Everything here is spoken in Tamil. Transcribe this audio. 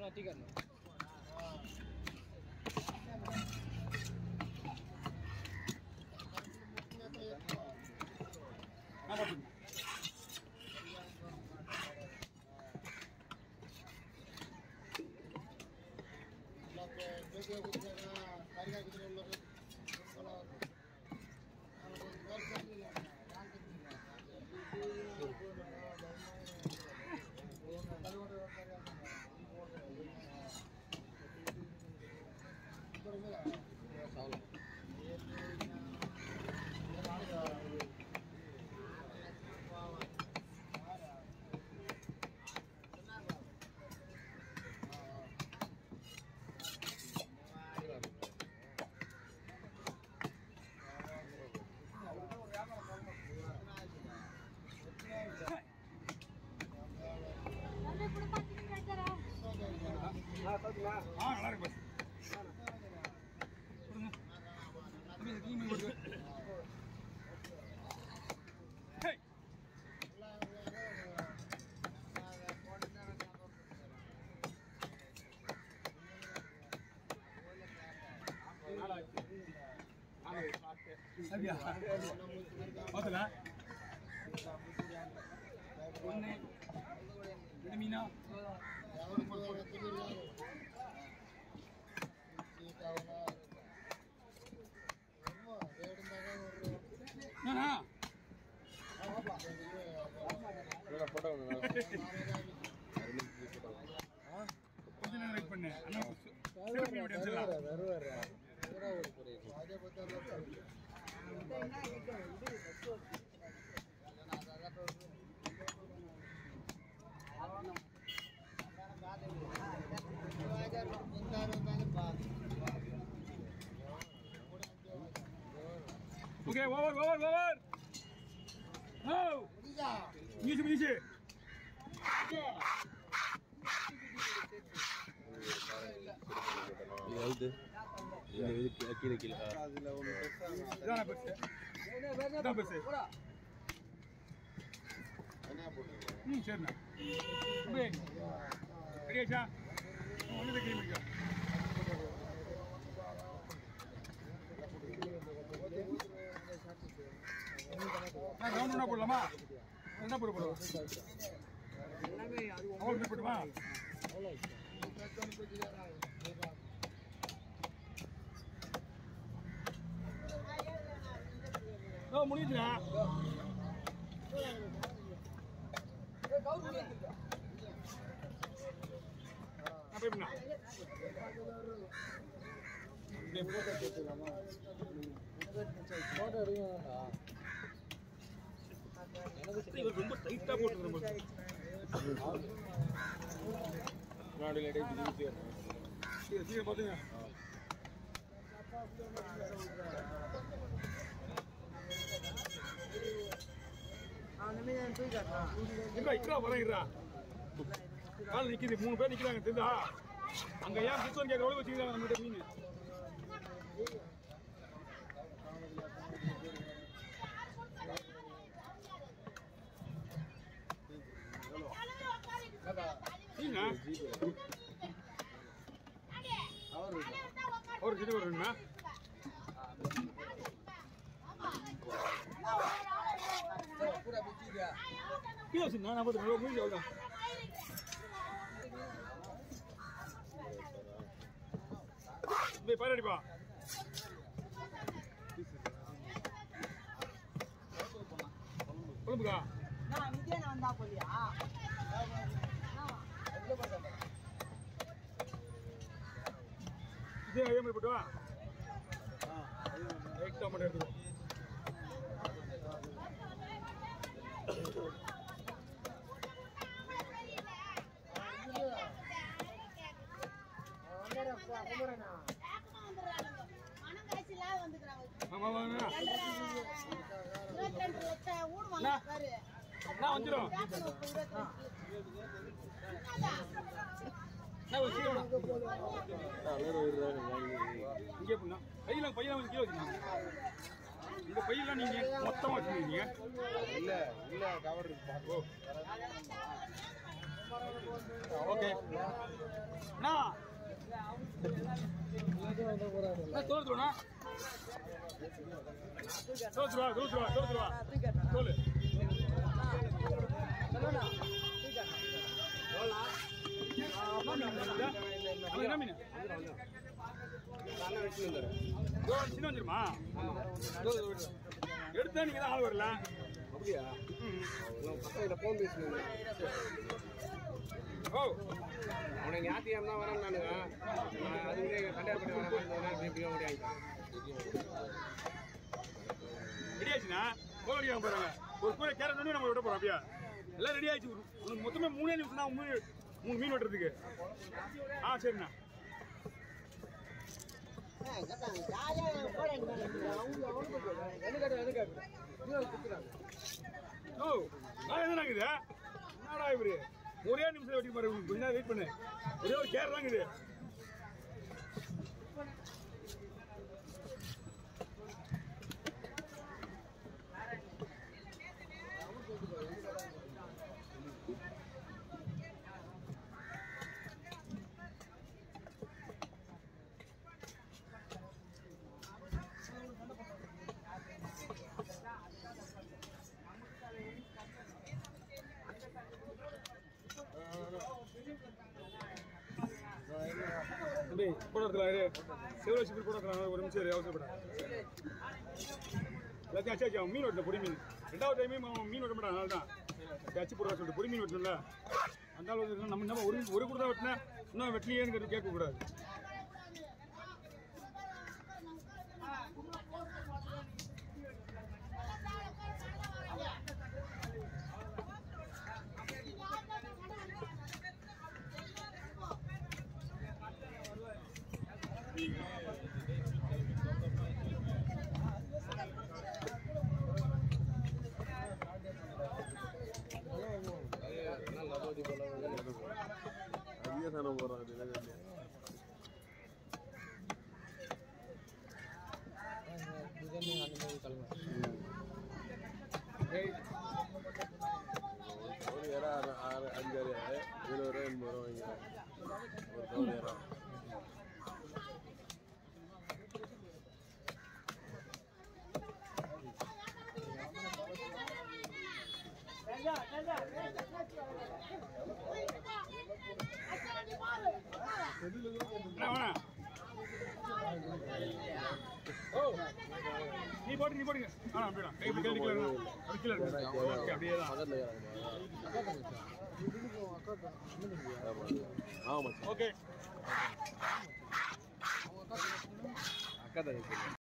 पार्टी करना நான் பார்த்துக்கேன் ஆ நல்லா இருக்கு பஸ் கொடுங்க அப்படியே இந்த கிளி மீன் கொடுங்க ஹே அப்படியா பார்த்தல ஒன்று ரெண்டு மீனா என்னண்ணா கொஞ்ச நேரம் வெயிட் பண்ணு அண்ணா சிறப்பு மீன் அடிச்சிடலாம் ஓகே ஓவர் ஓவர் ஓவர் ஓ நீச்சு நீச்சு இதான பெருசு இதான் பெருசு ம் சரிண்ணா அப்படியே ரெடியாச்சா ஒன்று கிளம்பிக்கோ நான் ரவுண்ட் ஒன்றா போடலாமா என்ன போட போடுவோம் அவ்வளோ போட்டுமா ஓ முடியுதுண்ணா அப்படின்னா இவர் ரொம்ப டைட்டா போட்டு ரொம்ப சீக்கிரம் பாத்துங்க எங்க இக்கரா வரேன் இருடா கால் நிக்குது மூணு பேர் நிக்கிறாங்க தெரியுதா அங்க ஏன் புத்தகம் கேட்கற அளவுக்கு வச்சுக்கிறாங்க நம்மகிட்ட மீன் மீனா ஒரு கிட்ட வருங்கண்ணா கீழே வச்சுருந்தா நான் பார்த்து மீன் எவ்வளோ போய் பாரு அடிப்பா குழம்புக்கா நான் இங்கே வந்தா போலியா இதே அதே மாதிரி போட்டு வா லைட்டாக மட்டும் எடுத்துக்கோ ஆமா வாங்க நான் வந்துடும் நான் ஒரு சீக்கிரம் இங்கே எப்படின்னா கையில் பையன் வந்து கீழே வச்சுருந்தாங்க இந்த பையெல்லாம் நீங்க மொத்தமா வச்சுருக்கீங்க இல்ல இல்ல கவர் இருக்கு ஓ ஓகே அண்ணா தோத்துருவானா தோத்துருவா தோத்துருவா தோத்துருவா சொல்லு அது என்ன மீன் இதோ சின்ன வந்துருமா எடுத்தா நீங்க தான் ஆள் வரல அப்படியா ம். பக்கத்துல போன் பேசுனேன் ஓ அவனை ஞாத்தியம் தான் வரேன் நானுங்க நான் அதுக்குள்ளே கண்டியார் பண்ணி வரேன் எப்படியோ முடியாது ரெடி ஆச்சுண்ணா கோல் அடிக்காம போறாங்க ஒரு கூட கேரட் பண்ணி நம்ம விட போறோம் அப்படியா எல்லாம் ரெடி ஆயிடுச்சு ஒரு- உனக்கு மொத்தமே மூணே நிமிஷம் தான் மூணு மூணு மீன் வெட்டுறதுக்கு ஆ சரிண்ணா ஓ நான் எதுனா இருக்குது என்னடா இவரு ஒரே நிமிஷம் வெட்டி பாரு கொஞ்ச நேரம் வெயிட் பண்ணு ஒரே ஒரு கேர் தான் இருக்குது தம்பி போட எடுத்துலாம் சிவராஜ் போட எடுத்துலாம் ஒரு நிமிஷம் இரு, அவசரப்படாத எல்லாத்தையும் அச்சு அச்சு அவன் மீன் வெட்டல பொடி மீன் ரெண்டாவது டைமே அவன் மீன் வெட்ட மாட்டான் அதனால தான் அச்சு போடுறா சொல்லிட்டு பொடி மீன் வெட்டல அந்த ஆள் வந்து நம்ம என்ன ஒரு ஒரு கூட தான் வெட்டினா இன்னும் வெட்டலையேன்னு கேட்க கூடாது அதிக சனம் போடுறாங்க ஒரு இறா ஆறு ஆறு அஞ்சாறு இருபது ரூபா எண்பது ரூபா வாங்கிக்கிறேன் ஒரு கவுன் இறா என்ன வேணா ஓ நீ போட்டு நீ போடுங்க ஆ அப்படியே கை கை கீழே அது கீழே இருக்கு ஓகே அப்படியே தான் பக்கத்தில் இறங்குமா ஆமாம் மச்சான் ஓகே அக்கா தான்